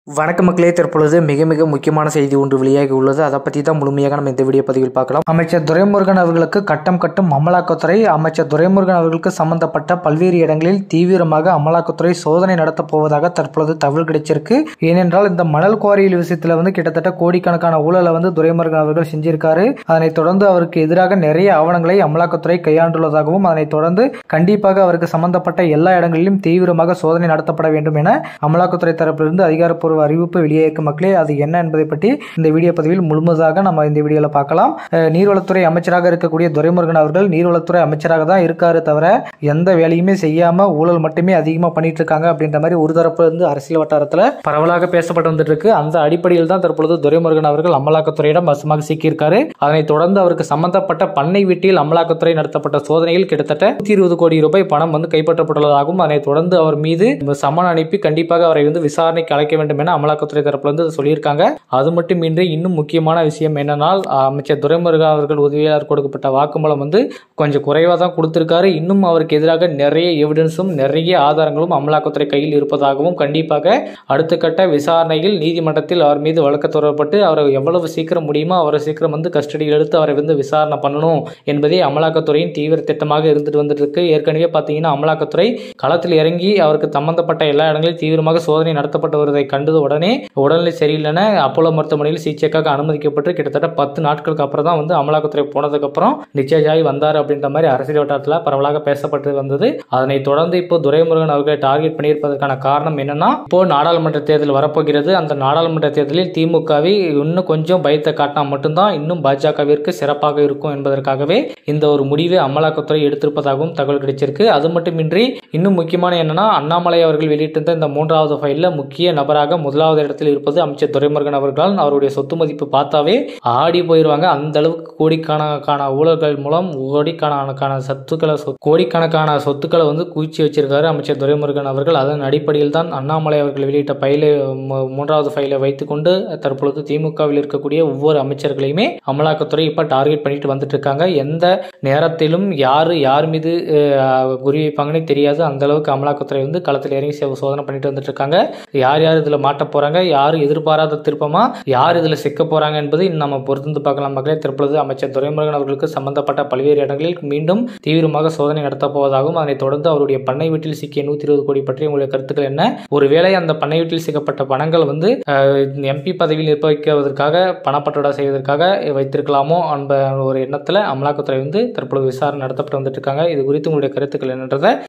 வணக்க மக்களே தற்பொழுது மிக மிக முக்கியமான செய்தி ஒன்று வெளியாகி உள்ளது அதை பற்றி தான் முழுமையாக நம்ம இந்த வீடியோ பதிவில் பார்க்கலாம் அமைச்சர் துரைமுருகன் அவர்களுக்கு கட்டம் கட்டும் அமலாக்கத்துறை அமைச்சர் துரைமுருகன் அவர்களுக்கு சம்பந்தப்பட்ட பல்வேறு இடங்களில் தீவிரமாக அமலாக்கத்துறை சோதனை நடத்தப் போவதாக தற்பொழுது தகவல் கிடைச்சிருக்கு ஏனென்றால் இந்த மணல் குவாரியில் விஷயத்தில் வந்து கிட்டத்தட்ட கோடிக்கணக்கான ஊழலை வந்து துரைமுருகன் அவர்கள் செஞ்சிருக்காரு அதனைத் தொடர்ந்து அவருக்கு எதிராக நிறைய ஆவணங்களை அமலாக்கத்துறை கையாண்டுள்ளதாகவும் அதனைத் தொடர்ந்து கண்டிப்பாக அவருக்கு சம்பந்தப்பட்ட எல்லா இடங்களிலும் தீவிரமாக சோதனை நடத்தப்பட வேண்டும் என அமலாக்கத்துறை தரப்பிலிருந்து அதிகாரப்பூர்வ அறிவிப்பு வெளியேற்கும் மக்களே அது என்ன என்பதை பற்றி இந்த வீடியோ பதிவில் முழுமையாக நம்ம இந்த வீடியோவில் பார்க்கலாம் அஹ் நீர்வளத்துறை அமைச்சராக இருக்கக்கூடிய துரைமுருகன் அவர்கள் நீர்வளத்துறை அமைச்சராக தான் இருக்காரு தவிர எந்த வேலையுமே செய்யாம ஊழல் மட்டுமே அதிகமாக பண்ணிட்டு இருக்காங்க அப்படின்ற மாதிரி ஒரு தரப்பு இருந்து அரசியல் வட்டாரத்தில் பரவலாக பேசப்பட்டு வந்துட்டு இருக்கு அந்த அடிப்படையில் தான் தற்பொழுது துரைமுருகன் அவர்கள் அமலாக்கத்துறையிடம் வசமாக சிக்கியிருக்காரு அதனைத் தொடர்ந்து அவருக்கு சம்பந்தப்பட்ட பண்ணை வீட்டில் அமலாக்கத்துறை நடத்தப்பட்ட சோதனையில் கிட்டத்தட்ட நூத்தி இருபது கோடி ரூபாய் பணம் வந்து கைப்பற்றப்பட்டுள்ளதாகவும் அதனைத் தொடர்ந்து அவர் மீது சம்மன் அனுப்பி கண்டிப்பாக அவரை வந்து விசாரணைக்கு அழைக்க வேண்டும் என அமலாக்கத்துறை தரப்புல இருந்து சொல்லியிருக்காங்க அது மட்டுமின்றி இன்னும் முக்கியமான விஷயம் என்னன்னால் அமைச்சர் துரைமுருகன் அவர்கள் உதவியாளர் கொடுக்கப்பட்ட வாக்குமூலம் வந்து கொஞ்சம் குறைவாக தான் கொடுத்திருக்காரு இன்னும் அவருக்கு எதிராக நிறைய எவிடன்ஸும் நிறைய ஆதாரங்களும் அமலாக்கத்துறை கையில் இருப்பதாகவும் கண்டிப்பாக அடுத்த கட்ட விசாரணையில் நீதிமன்றத்தில் அவர் மீது வழக்கு தொடரப்பட்டு அவரை எவ்வளவு சீக்கிரம் முடியுமோ அவரை சீக்கிரம் வந்து கஸ்டடியில் எடுத்து அவரை வந்து விசாரணை பண்ணணும் என்பதே அமலாக்கத்துறையின் தீவிர திட்டமாக இருந்துட்டு வந்துட்டு இருக்கு ஏற்கனவே பார்த்தீங்கன்னா அமலாக்கத்துறை களத்தில் இறங்கி அவருக்கு சம்பந்தப்பட்ட எல்லா இடங்களிலும் தீவிரமாக சோதனை நடத்தப்பட்டு வருவதை கண்டது உடனே உடல்நிலை சரியில்லைன்னு அப்போலோ மருத்துவமனையில் சிகிச்சைக்காக அனுமதிக்கப்பட்டு கிட்டத்தட்ட பத்து நாட்களுக்கு அப்புறம் தான் வந்து அமலாக்கத்துறை போனதுக்கு அப்புறம் டிஸ்சார்ஜ் ஆகி வந்தார் அப்படின்ற மாதிரி அரசியல் வட்டாரத்தில் பரவலாக பேசப்பட்டு வந்தது அதனைத் தொடர்ந்து இப்போ துரைமுருகன் அவர்களை டார்கெட் பண்ணியிருப்பதற்கான காரணம் என்னன்னா இப்போ நாடாளுமன்ற தேர்தல் வரப்போகிறது அந்த நாடாளுமன்ற தேர்தலில் திமுகவை இன்னும் கொஞ்சம் பயத்தை காட்டினா மட்டும்தான் இன்னும் பாஜகவிற்கு சிறப்பாக இருக்கும் என்பதற்காகவே இந்த ஒரு முடிவை அமலாக்கத்துறை எடுத்திருப்பதாகவும் தகவல் கிடைச்சிருக்கு அது மட்டுமின்றி இன்னும் முக்கியமான என்னன்னா அண்ணாமலை அவர்கள் வெளியிட்டிருந்த இந்த மூன்றாவது ஃபைல்ல முக்கிய நபராக முதலாவது இடத்தில் இருப்பது அமைச்சர் துரைமுருகன் அவர்களால் அவருடைய சொத்து மதிப்பு பார்த்தாவே ஆடி போயிடுவாங்க அந்த அளவுக்கு கோடிக்கணக்கான ஊழல்கள் மூலம் கோடிக்கணக்கான சொத்துக்களை சொ- கோடிக்கணக்கான சொத்துக்களை வந்து குவிச்சு வச்சிருக்காரு அமைச்சர் துரைமுருகன் அவர்கள் அதன் அடிப்படையில் தான் அண்ணாமலை அவர்கள் வெளியிட்ட பைலை மு- மூன்றாவது ஃபைலை வைத்துக்கொண்டு தற்பொழுது திமுகவில் இருக்கக்கூடிய ஒவ்வொரு அமைச்சர்களையுமே அமலாக்கத்துறை இப்போ டார்கெட் பண்ணிட்டு வந்துட்டு இருக்காங்க எந்த நேரத்திலும் யார் யார் மீது அஹ், குறி வைப்பாங்கன்னே தெரியாது அந்த அளவுக்கு அமலாக்கத்துறை வந்து களத்தில் இறங்கி சோ- சோதனை பண்ணிட்டு வந்துட்டு இருக்காங்க யார் யார் இதில் மாட்ட போறாங்க யார் எதிர்பாராத திருப்பமா யார் இதில் சிக்க போறாங்க என்பதை இன்னும் நம்ம பொறுத்து பார்க்கலாம் மக்களே தற்பொழுது அமைச்சர் துரைமுருகன் அவர்களுக்கு சம்பந்தப்பட்ட பல்வேறு இடங்களில் மீண்டும் தீவிரமாக சோதனை நடத்தப் போவதாகவும் அதனைத் தொடர்ந்து அவருடைய பண்ணை வீட்டில் சிக்கிய நூத்தி இருபது கோடி பற்றி உங்களுடைய கருத்துக்கள் என்ன ஒருவேளை அந்த பண்ணை வீட்டில் சிக்கப்பட்ட பணங்கள் வந்து எம்பி பதவியில் இருப்ப வைக்கிறதற்காக பணப்பற்றோடா செய்வதற்காக வைத்திருக்கலாமோ என்ற ஒரு எண்ணத்தில் அமலாக்கத்துறை வந்து தற்பொழுது விசாரணை நடத்தப்பட்டு வந்துட்டு இருக்காங்க இது குறித்து உங்களுடைய கருத்துக்கள் என்னன்றதை